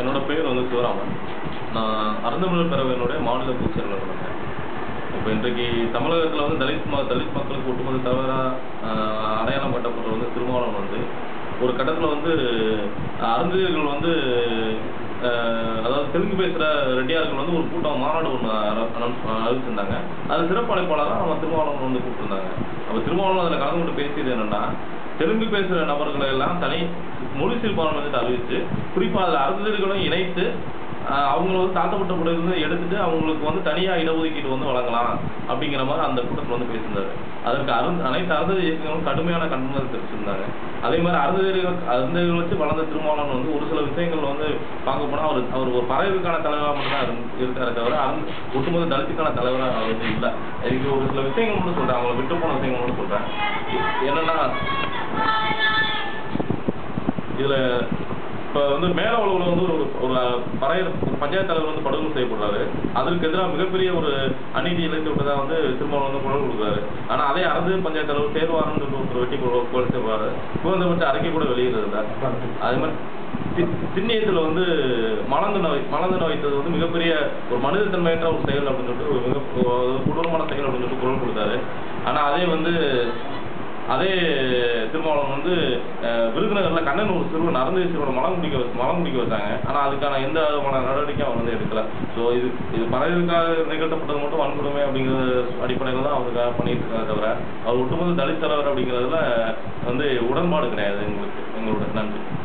என்னோட பேர் வந்து சிவராமன் நான் அருந்தமிழர் பேரவையினுடைய மாநில பொதுச் செயலாளர் இருக்கேன் இப்போ இன்றைக்கு தமிழகத்தில் வந்து தலித் ம தலித் மக்களுக்கு ஒட்டுமொத்த தவிர அடையாளம் கட்டப்படுற வந்து திருமாவளவன் வந்து ஒரு கட்டத்தில் வந்து அருந்ததியர்கள் வந்து ஆஹ், அதாவது தெலுங்கு பேசுகிற ரெட்டியார்கள் வந்து ஒரு கூட்டம் மாநாடு ஒன்று அறிவிச்சிருந்தாங்க அது சிறப்பு அழைப்பாளராக நம்ம திருமாவளவன் வந்து கூப்பிட்டுருந்தாங்க அப்போ திருமாவளவன் அதில் கலந்து கொண்டு பேசியது என்னன்னா தெலுங்கு பேசுகிற நபர்களை எல்லாம் தனி மொழி சிறுபான்மை வந்து அறிவித்து குறிப்பாக அதில் அருந்ததியர்களும் இணைத்து ஆஹ் அவங்கள வந்து தாழ்த்தப்பட்ட குடியிருந்து எடுத்துட்டு அவங்களுக்கு வந்து தனியாக இடஒதுக்கீடு வந்து வழங்கலாம் அப்படிங்கிற மாதிரி அந்த கூட்டத்தில் வந்து பேசியிருந்தாரு அதற்கு அருந் அனைத்து அருந்ததி இயக்கங்களும் கடுமையான கண்டனத்தை தெரிவிச்சிருந்தாங்க அதே மாதிரி அருந்ததிகள் அருந்ததிகள் வச்சு வளர்ந்த திருமாவளவன் வந்து ஒரு சில விஷயங்கள் வந்து பார்க்க போனால் அவர் அவர் ஒரு பறவைக்கான தலைவராக மட்டும் தான் இருந்து இருக்காரு தவிர அருந்த ஒட்டுமொத்த தலித்துக்கான தலைவராக அவர் வந்து இல்லை இதுக்கு ஒரு சில விஷயங்கள் மட்டும் சொல்கிறேன் அவங்களை விட்டு போன விஷயங்கள் மட்டும் சொல்கிறேன் என்னன்னா இதுல இப்ப வந்து மேல உழவுல வந்து ஒரு ஒரு பறையர் ஒரு பஞ்சாயத்து தலைவர் வந்து படுகொலை செய்யப்படுறாரு அதற்கு எதிராக மிகப்பெரிய ஒரு அநீதி இழைத்து விட்டதா வந்து திருமாவளவன் வந்து குரல் கொடுக்குறாரு ஆனா அதே அரசு பஞ்சாயத்து தலைவர் தேர்வாரம் ஒருத்தர் வெட்டி கொலை கொலை செய்வாரு குழந்தைபட்ச அறிக்கை கூட வெளியிடுறது அதே மாதிரி தி- திண்ணியத்துல வந்து மலந்து நோய் மலந்து நோய்த்தது வந்து மிகப்பெரிய ஒரு மனிதத்தன்மையற்ற ஒரு செயல் அப்படின்னு சொல்லிட்டு ஒரு மிக ஒரு கொடூரமான செயல் அப்படின்னு சொல்லிட்டு குரல் கொடுத்தாரு ஆனா அதே வந்து அதே திருமாவளவன் வந்து அஹ், விருதுநகர்ல கண்ணன் ஒரு சிறுவன் அறந்ததி சிறுவனை மலம் குடிக்க வச்சு மலம் குடிக்க வச்சாங்க ஆனா அதுக்கான எந்த விதமான நடவடிக்கையும் அவர் வந்து எடுக்கல ஸோ இது இது பறவைகளுக்காக நிகழ்த்தப்பட்டது மட்டும் வன்கொடுமை அப்படிங்கிற அடிப்படையில் தான் அவருக்காக பண்ணிட்டு இருக்காங்க தவிர அவர் ஒட்டுமொத்த தலித் தலைவர் அப்படிங்கிறதுல வந்து உடன்பாடு கிடையாது எங்களுக்கு எங்களோட நன்றி